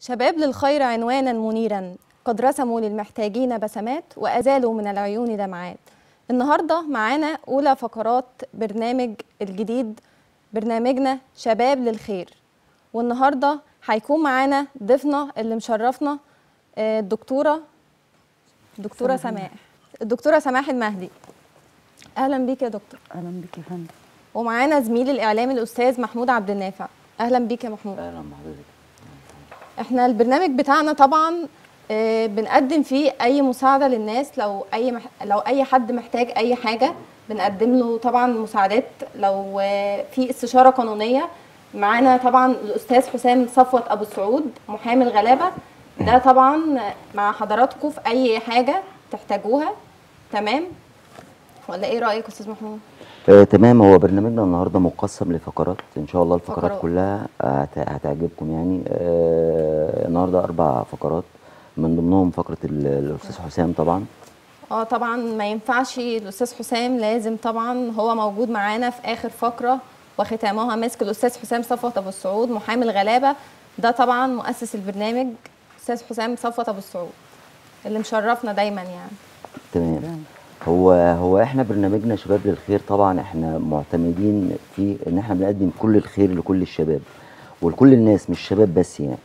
شباب للخير عنوانا منيرا قد رسموا للمحتاجين بسمات وأزالوا من العيون دمعات النهاردة معانا أولى فقرات برنامج الجديد برنامجنا شباب للخير والنهاردة هيكون معانا ضيفنا اللي مشرفنا آه، الدكتورة دكتورة سماح الدكتورة سماح المهدي أهلا بيك يا دكتور اهلا بك يا فندم ومعانا زميل الإعلامي الأستاذ محمود عبد النافع أهلا بيك يا محمود اهلا بحضرتك احنا البرنامج بتاعنا طبعا آه، بنقدم فيه اي مساعده للناس لو اي مح... لو اي حد محتاج اي حاجه بنقدم له طبعا مساعدات لو آه، في استشاره قانونيه معانا طبعا الاستاذ حسام صفوت ابو السعود محامي الغلابه ده طبعا مع حضراتكم في اي حاجه تحتاجوها تمام ولا ايه رايك يا استاذ محمود آه تمام هو برنامجنا النهارده مقسم لفقرات ان شاء الله الفقرات فقرات. كلها هت- هتعجبكم يعني آه النهارده اربع فقرات من ضمنهم فقره ال- الاستاذ حسام طبعا اه طبعا ما ينفعش الاستاذ حسام لازم طبعا هو موجود معانا في اخر فقره وختامها مسك الاستاذ حسام صفوت ابو السعود محامي الغلابه ده طبعا مؤسس البرنامج استاذ حسام صفوت ابو السعود اللي مشرفنا دايما يعني تمام هو هو احنا برنامجنا شباب للخير طبعا احنا معتمدين في ان احنا بنقدم كل الخير لكل الشباب ولكل الناس مش شباب بس يعني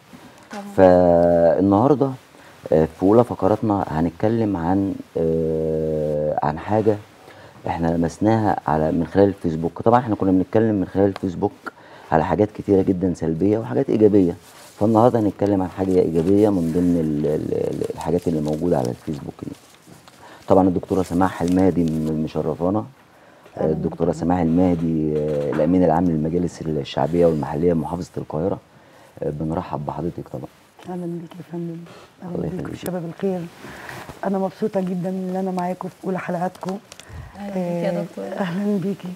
فالنهارده آه، في اولى فقراتنا هنتكلم عن آه، عن حاجه احنا لمسناها على من خلال الفيسبوك طبعا احنا كنا بنتكلم من خلال الفيسبوك على حاجات كتيره جدا سلبيه وحاجات ايجابيه فالنهارده هنتكلم عن حاجه ايجابيه من ضمن ال- ال- الحاجات اللي موجوده على الفيسبوك دي طبعا الدكتوره سماح المهدي م- مشرفانا آه، الدكتوره سماح المهدي آه، الامين العام للمجالس الشعبيه والمحليه بمحافظه القاهره آه، بنرحب بحضرتك طبعا اهلا بك يا فندم الله اهلا بك يخليك. في شباب الخير انا مبسوطه جدا ان انا معاكم في اولى حلقاتكم أهلا بيك يا آه، دكتور. اهلا بيكي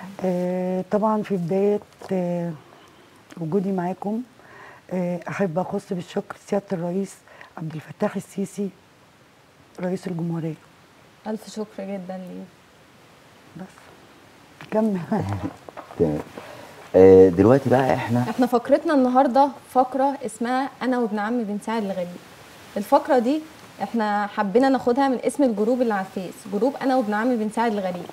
آه، طبعا في بدايه آه، وجودي معاكم آه، احب اخص بالشكر سياده الرئيس عبد الفتاح السيسي رئيس الجمهوريه الف شكر جدا ليه بس كمل تمام آه، دلوقتي بقى احنا احنا فقرتنا النهارده فقره اسمها انا وابن عمي بنساعد الغريب الفقره دي احنا حبينا ناخدها من اسم الجروب اللي على الفيس جروب انا وابن عمي بنساعد الغريب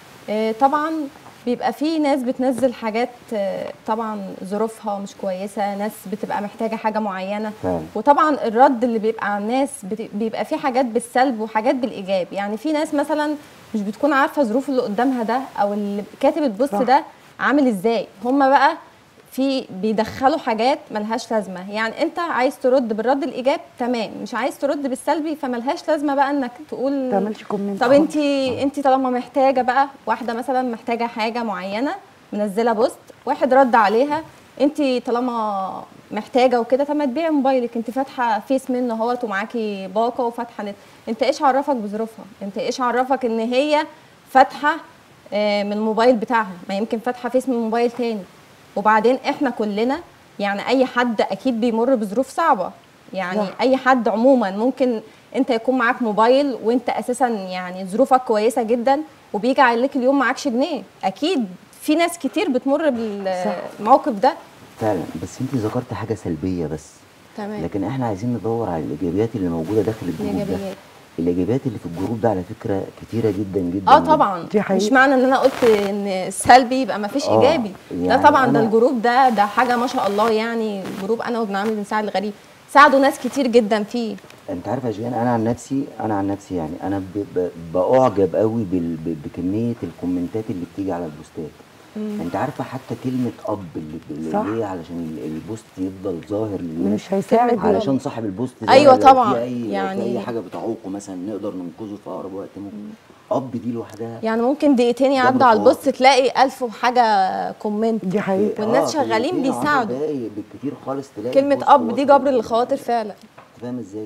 اه طبعا بيبقى في ناس بتنزل حاجات اه طبعا ظروفها مش كويسه ناس بتبقى محتاجه حاجه معينه فعلا. وطبعا الرد اللي بيبقى على الناس بت- بيبقى فيه حاجات بالسلب وحاجات بالايجاب يعني في ناس مثلا مش بتكون عارفه ظروف اللي قدامها ده او اللي كاتب البوست صح. ده عامل ازاي هما بقى في بيدخلوا حاجات ملهاش لازمه يعني انت عايز ترد بالرد الايجاب تمام مش عايز ترد بالسلبي فملهاش لازمه بقى انك تقول تعملش كومنت طب خالص. انت انت طالما محتاجه بقى واحده مثلا محتاجه حاجه معينه منزله بوست واحد رد عليها انت طالما محتاجه وكده طب ما تبيعي موبايلك انت فاتحه فيس منه اهوت ومعاكي باقه وفاتحه نت انت ايش عرفك بظروفها انت ايش عرفك ان هي فاتحه آه، من الموبايل بتاعها ما يمكن فاتحه فيس من موبايل تاني وبعدين احنا كلنا يعني اي حد اكيد بيمر بظروف صعبه يعني صح. اي حد عموما ممكن انت يكون معاك موبايل وانت اساسا يعني ظروفك كويسه جدا وبيجي عليك اليوم معكش جنيه اكيد في ناس كتير بتمر صح. بالموقف ده فعلا بس انت ذكرت حاجه سلبيه بس تمام لكن احنا عايزين ندور على الايجابيات اللي موجوده داخل الجروب ده الإيجابيات. الايجابيات اللي في الجروب ده على فكره كتيره جدا جدا اه جداً. طبعا دي حقيقة. مش معنى ان انا قلت ان سلبي يبقى ما فيش آه، ايجابي ده يعني طبعا ده أنا- الجروب ده ده حاجه ما شاء الله يعني جروب انا وابن عمي بنساعد الغريب ساعدوا ناس كتير جدا فيه انت عارف يا جيان انا عن نفسي انا عن نفسي يعني انا ب- ب- باعجب قوي بال- ب- بكميه الكومنتات اللي بتيجي على البوستات انت عارفه حتى كلمه اب اللي, اللي صح. هي علشان ال- البوست يفضل ظاهر للناس مش هيساعد كلمة علشان صاحب البوست ده أيوة لو طبعاً، في اي يعني- يعني في اي حاجه بتعوقه مثلا نقدر ننقذه في اقرب وقت ممكن اب دي لوحدها يعني ممكن دقيقتين يعدوا جبر على البوست خواطر. تلاقي ألف وحاجه كومنت دي حقيقه والناس في شغالين دقيقتين، عشر بيساعدوا. دقايق بالكتير خالص تلاقي كلمه البوست اب دي وصل جبر للخواطر فعلا انت فاهم ازاي؟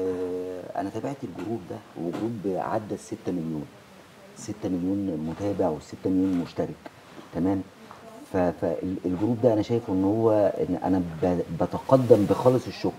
آه انا تابعت الجروب ده وجروب عدى ال 6 مليون 6 مليون متابع وال 6 مليون مشترك تمام؟ فالجروب ده انا شايفه ان هو إن انا ب- بتقدم بخالص الشكر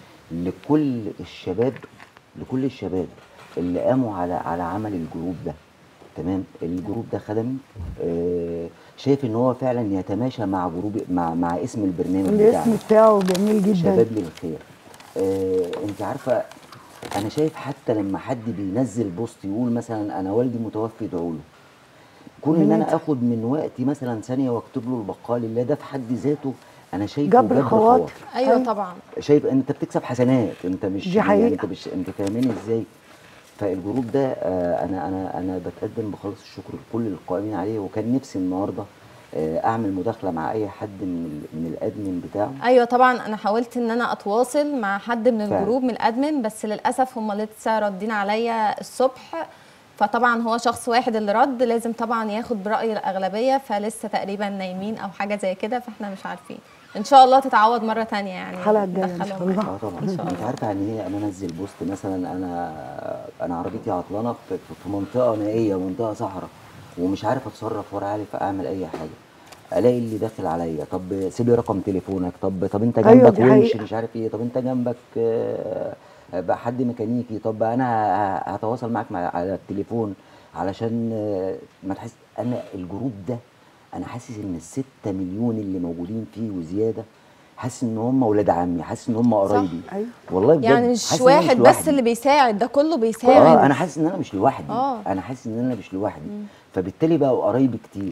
لكل الشباب لكل الشباب اللي قاموا على على عمل الجروب ده تمام الجروب ده خدمي آه شايف ان هو فعلا يتماشى مع جروب مع مع اسم البرنامج الاسم بتاعنا بتاعه جميل جدا شباب للخير آه انت عارفه انا شايف حتى لما حد بينزل بوست يقول مثلا انا والدي متوفي ادعوا له كون ان انا اخد من وقتي مثلا ثانيه واكتب له البقاء لله ده في حد ذاته انا شايفه جبر خواطر ايوه أيوة. طبعا شايف انت بتكسب حسنات انت مش دي يعني حقيقة. انت مش انت فاهماني ازاي فالجروب ده آه، انا انا انا بتقدم بخالص الشكر لكل القائمين عليه وكان نفسي النهارده آه، اعمل مداخله مع اي حد من ال- من الادمن بتاعه ايوه طبعا انا حاولت ان انا اتواصل مع حد من فعلا. الجروب من الادمن بس للاسف هم لسه ردين عليا الصبح فطبعا هو شخص واحد اللي رد لازم طبعا ياخد براي الاغلبيه فلسه تقريبا نايمين او حاجه زي كده فاحنا مش عارفين ان شاء الله تتعوض مره تانية يعني الحلقة الجاية إن ندخلهم شاء الله. معانا. اه طبعا إن شاء انت الله. عارفه يعني ايه انا انزل بوست مثلا انا انا عربيتي عطلانه في, في- في منطقه نائيه منطقه صحراء ومش عارف اتصرف ولا عارف اعمل اي حاجه الاقي اللي داخل عليا طب سيب لي رقم تليفونك طب طب انت أيوة، جنبك دي ونش حقيقة. مش عارف ايه طب انت جنبك آه، بقى حد ميكانيكي طب انا ه- هتواصل معاك مع على التليفون علشان آه، ما تحس انا الجروب ده انا حاسس ان الستة مليون اللي موجودين فيه وزياده حاسس ان هم ولاد عمي حاسس ان هم قرايبي أيوة. والله بجد يعني مش حاسس إن أنا واحد بس لوحدي. اللي بيساعد ده كله اه بيساعد انا حاسس ان انا مش لوحدي آه. انا حاسس ان انا مش لوحدي فبالتالي بقوا قرايبي كتير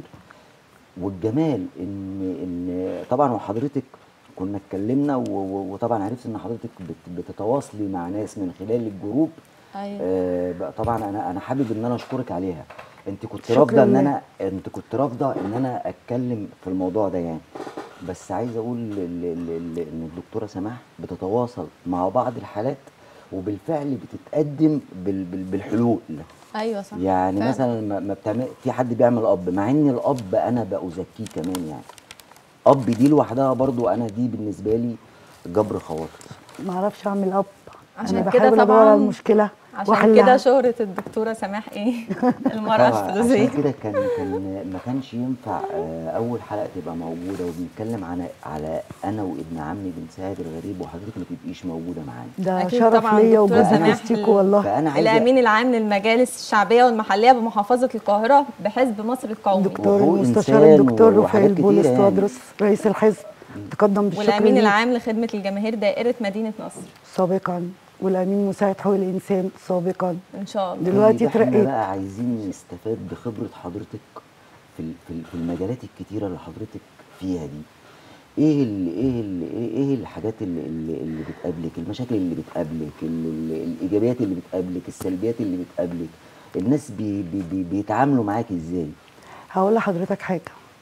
والجمال ان ان طبعا وحضرتك كنا اتكلمنا و- و- وطبعا عرفت ان حضرتك بت- بتتواصلي مع ناس من خلال الجروب ايوه آه بقى طبعا انا انا حابب ان انا اشكرك عليها انت كنت شكراً رافضه ان لله. انا انت كنت رافضه ان انا اتكلم في الموضوع ده يعني بس عايز اقول ل- ل- ل- ان الدكتوره سماح بتتواصل مع بعض الحالات وبالفعل بتتقدم بال- بال- بالحلول ايوه صح يعني فعلا. مثلا ما ما بتعمل في حد بيعمل اب مع ان الاب انا بأزكيه كمان يعني اب دي لوحدها برضو انا دي بالنسبه لي جبر خواطر ما اعرفش اعمل اب عشان انا كده بحاول ادور طبعاً- على المشكله عشان واحلها. كده شهرة الدكتورة سماح ايه المرأة طبعا الفلوسية عشان كده كان كان ما كانش ينفع آه، اول حلقه تبقى موجوده وبنتكلم على على انا وابن عمي بنساعد الغريب وحضرتك ما تبقيش موجوده معانا ده أكيد شرف طبعاً ليا دكتورة وبوزي سماح فيستيكو والله فانا عايز الامين العام للمجالس الشعبيه والمحليه بمحافظه القاهره بحزب مصر القومي دكتور وحقوق المستشار إنسان الدكتور وحاجات رفائيل كتيرة بولس يعني. توادرس رئيس الحزب تقدم بالشكر والامين ليه العام لخدمه الجماهير دائره مدينه نصر سابقا والامين مساعد حقوق الانسان سابقا ان شاء الله دلوقتي يبقى احنا اترقيت بقى عايزين نستفاد بخبره حضرتك في ال- في ال- في المجالات الكتيره اللي حضرتك فيها دي ايه اللي ايه اللي ايه, إيه الحاجات اللي, اللي, اللي بتقابلك المشاكل اللي بتقابلك ال- ال- الايجابيات اللي بتقابلك السلبيات اللي بتقابلك الناس بي بي بي بيتعاملوا معاك ازاي هقول لحضرتك حاجه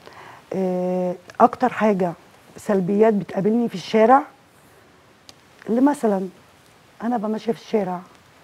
آه، اكتر حاجه سلبيات بتقابلني في الشارع اللي مثلا انا بمشي في الشارع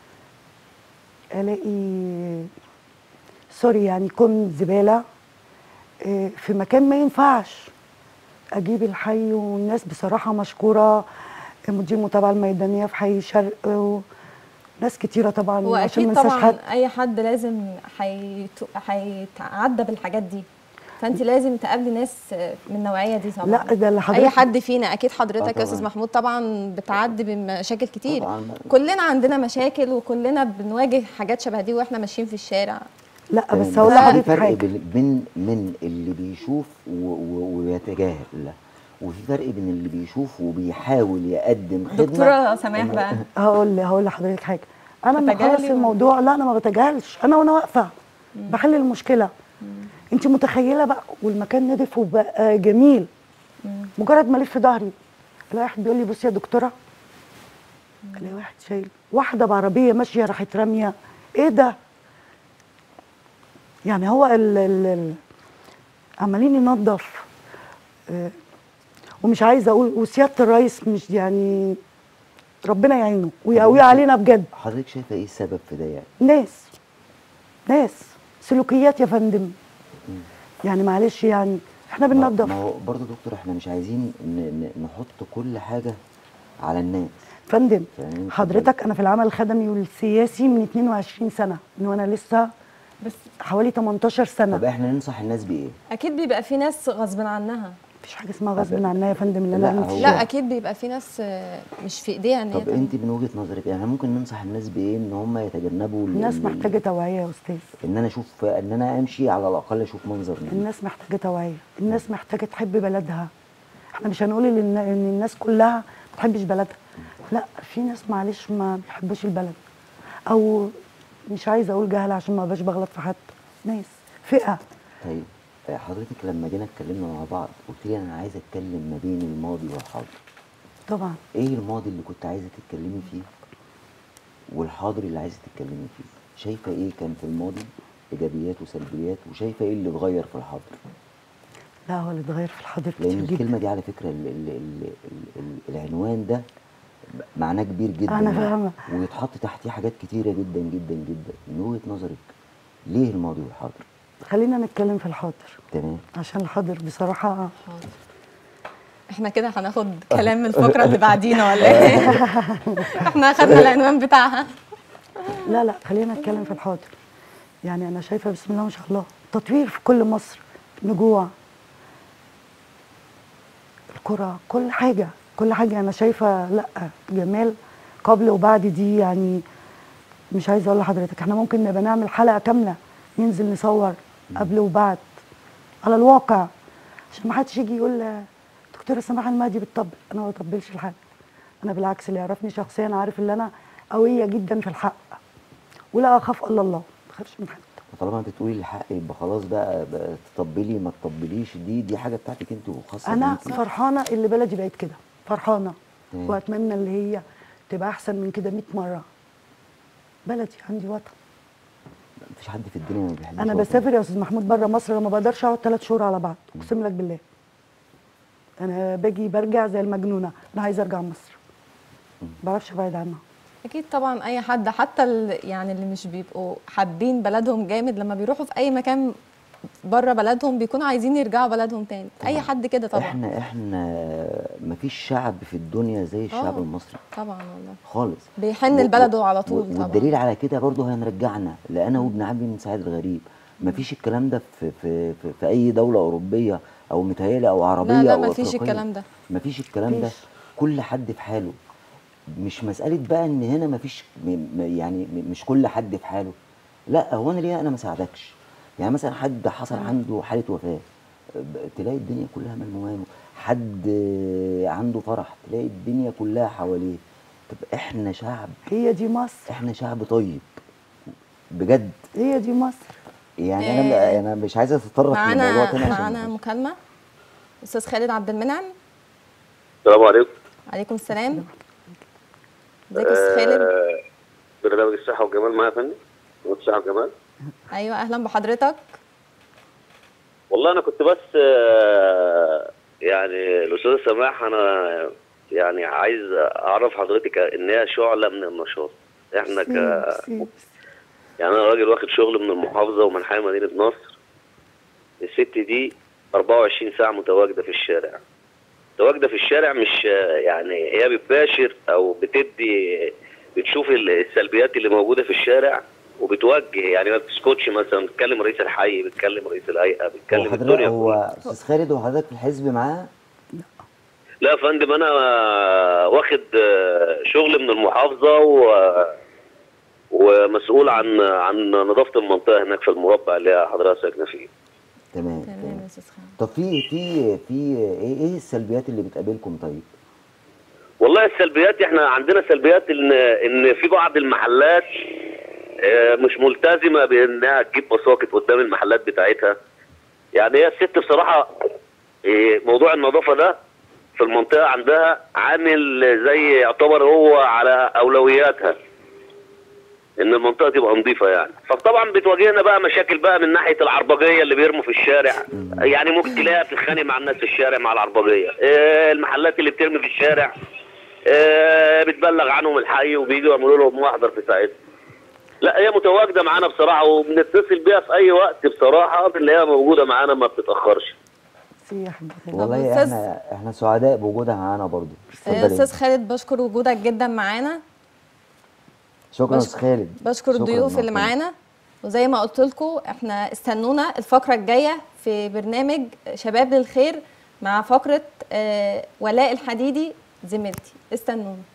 الاقي سوري يعني كوم زباله آه، في مكان ما ينفعش اجيب الحي والناس بصراحه مشكوره مدير المتابعه الميدانيه في حي شرق وناس كتيره طبعا عشان ما واكيد انساش طبعا حد اي حد لازم هيت- هيتعدى بالحاجات دي فانت لازم تقابلي ناس من النوعيه دي طبعا لا ده اللي اي حضرتك حد فينا اكيد آه حضرتك يا استاذ طبعاً. محمود طبعا بتعدي بمشاكل كتير طبعاً. كلنا عندنا مشاكل وكلنا بنواجه حاجات شبه دي واحنا ماشيين في الشارع لا بس تمام. هقول في لحضرتك فرق حاجه بين بين من اللي بيشوف و- و- ويتجاهل وفي فرق بين اللي بيشوف وبيحاول يقدم خدمه دكتوره سماح إنه- بقى هقول هقول لحضرتك حاجه انا لما تتجاهلي اخلص ولا- الموضوع لا انا ما بتجاهلش انا وانا واقفه بحل المشكله انت متخيله بقى والمكان نضف وبقى جميل مجرد ما الف في ظهري الاقي واحد بيقول لي بصي يا دكتوره الاقي واحد شايل واحده بعربيه ماشيه راحت راميه ايه ده يعني هو ال ال ال عمالين ينظف آه، ومش عايزه اقول وسياده الرئيس مش يعني ربنا يعينه ويقويه علينا بجد حضرتك شايفه ايه السبب في ده يعني ناس ناس سلوكيات يا فندم يعني معلش يعني احنا ما ما بننظف هو برضه دكتور احنا مش عايزين ن- ن- نحط كل حاجه على الناس فندم فاهم؟ حضرتك انا في العمل الخدمي والسياسي من 22 سنه من وانا لسه بس حوالي 18 طب سنه احنا ننصح الناس بايه اكيد بيبقى في ناس غصب عنها مفيش حاجه اسمها غصب عنها يا فندم اللي لا، انا هو- نمشي لا اكيد بيبقى في ناس آه، مش في ايديها ان هي طب تعمل. انت من وجهه نظرك يعني ممكن ننصح الناس بايه ان هم يتجنبوا ال- الناس ال- محتاجه توعيه يا استاذ ان انا اشوف ان انا امشي على الاقل اشوف منظر نضيف. الناس محتاجه توعيه الناس محتاجه تحب بلدها احنا مش هنقول ان ان الناس كلها ما بتحبش بلدها لا في ناس معلش ما بيحبوش البلد او مش عايزه اقول جهل عشان ما بقاش بغلط في حد ناس فئه طيب آه، حضرتك لما جينا اتكلمنا مع بعض قلت لي انا عايزه اتكلم ما بين الماضي والحاضر طبعا ايه الماضي اللي كنت عايزه تتكلمي فيه والحاضر اللي عايزه تتكلمي فيه شايفه ايه كان في الماضي ايجابيات وسلبيات وشايفه ايه اللي اتغير في الحاضر لا هو اللي اتغير في الحاضر لان كتير جدا الكلمه دي على فكره ال ال ال ال ال العنوان ده معناه كبير جدا أنا يعني. فاهمة. ويتحط تحتيه حاجات كتيره جدا جدا جدا من وجهه نظرك ليه الماضي والحاضر خلينا نتكلم في الحاضر تمام عشان الحاضر بصراحه حاضر احنا كده هناخد كلام من الفقره اللي بعدينا ولا ايه احنا اخدنا العنوان بتاعها لا لا خلينا نتكلم في الحاضر يعني انا شايفه بسم الله ما شاء الله تطوير في كل مصر نجوع القرى كل حاجه كل حاجه انا شايفه لا جمال قبل وبعد دي يعني مش عايزه اقول لحضرتك احنا ممكن نبقى نعمل حلقه كامله ننزل نصور قبل وبعد على الواقع عشان ما حدش يجي يقول دكتوره سماح المهدي بتطبل انا ما بطبلش لحد انا بالعكس اللي يعرفني شخصيا عارف ان انا قويه جدا في الحق ولا اخاف الا الله ما بخافش من حد وطالما انت بتقولي الحق يبقى خلاص بقى, بقى تطبلي ما تطبليش دي دي حاجه بتاعتك انت وخاصه انا بيكي. فرحانه اللي بلدي بقت كده فرحانه تمام. واتمنى اللي هي تبقى احسن من كده 100 مره بلدي عندي وطن مفيش حد في الدنيا ما بيحبش انا وطنه. بسافر يا استاذ محمود بره مصر لما بقدرش اقعد ثلاث شهور على بعض اقسم لك بالله انا باجي برجع زي المجنونه انا عايزه ارجع مصر ما بعرفش ابعد عنها اكيد طبعا اي حد حتى ال- يعني اللي مش بيبقوا حابين بلدهم جامد لما بيروحوا في اي مكان بره بلدهم بيكونوا عايزين يرجعوا بلدهم تاني اي حد كده طبعا احنا احنا مفيش شعب في الدنيا زي الشعب آه. المصري طبعا والله خالص بيحن و- لبلده على طول و- طبعا والدليل على كده برضه هنرجعنا لأنا وابن عمي من سعيد الغريب مفيش الكلام ده في في في, في اي دوله اوروبيه او متهيألي او عربيه لا لا او مفيش أفريقية. الكلام ده مفيش الكلام ده مفيش. كل حد في حاله مش مساله بقى ان هنا مفيش م- م- يعني م- مش كل حد في حاله لا هو انا ليه انا ما ساعدكش يعني مثلا حد حصل عنده حاله وفاه ب- تلاقي الدنيا كلها ملمومه حد عنده فرح تلاقي الدنيا كلها حواليه طب احنا شعب هي دي مصر احنا شعب طيب بجد هي دي مصر يعني انا إيه. انا مش عايز اتطرق لموضوع معانا تاني عشان معانا ما- مكالمه استاذ خالد عبد المنعم السلام عليكم عليكم السلام ازيك يا استاذ خالد آه، برنامج الصحة والجمال معايا يا فندم برنامج الصحة والجمال ايوه اهلا بحضرتك والله أنا كنت بس آه، يعني الأستاذة سماح أنا يعني عايز أعرف حضرتك إن هي شعلة من النشاط إحنا ك ميرسي. يعني أنا راجل واخد شغل من المحافظة ومن حي مدينة نصر الست دي 24 ساعة متواجدة في الشارع متواجدة في الشارع مش آه، يعني هي بتباشر أو بتدي بتشوف ال- السلبيات اللي موجودة في الشارع وبتوجه يعني ما بتسكتش مثلا بتكلم رئيس الحي بتكلم رئيس الهيئة هو بتكلم حضرتك الدنيا كلها. هو استاذ خالد هو حضرتك في الحزب معاه لا يا فندم انا واخد آه، شغل من المحافظه و ومسؤول عن عن نظافه المنطقه هناك في المربع اللي حضرتك ساكنه فيه تمام تمام تمام يا استاذ خالد طب في في في ايه ايه السلبيات اللي بتقابلكم طيب؟ والله السلبيات احنا عندنا سلبيات ان ان في بعض المحلات آه، مش ملتزمه بانها تجيب بساكت قدام المحلات بتاعتها يعني هي الست بصراحه آه، موضوع النظافه ده في المنطقه عندها عامل زي يعتبر هو على اولوياتها ان المنطقه تبقى نظيفه يعني فطبعا بتواجهنا بقى مشاكل بقى من ناحيه العربجيه اللي بيرموا في الشارع يعني ممكن تلاقيها بتتخانق مع الناس في الشارع مع العربجيه آه، المحلات اللي بترمي في الشارع آه، بتبلغ عنهم الحي وبيجوا يعملوا لهم محضر في ساعتها لا هي متواجده معانا بصراحه وبنتصل بيها في اي وقت بصراحه اللي هي موجوده معانا ما بتتاخرش ميرسي يا حبيبي والله أستاذ- احنا احنا سعداء بوجودها معانا برضو آه، استاذ خالد بشكر وجودك جدا معانا شكرا بشكر- استاذ خالد بشكر شكراً الضيوف اللي نورتنا. معانا وزي ما قلت لكم احنا استنونا الفقره الجايه في برنامج شباب للخير مع فقره آه، ولاء الحديدي زميلتي استنونا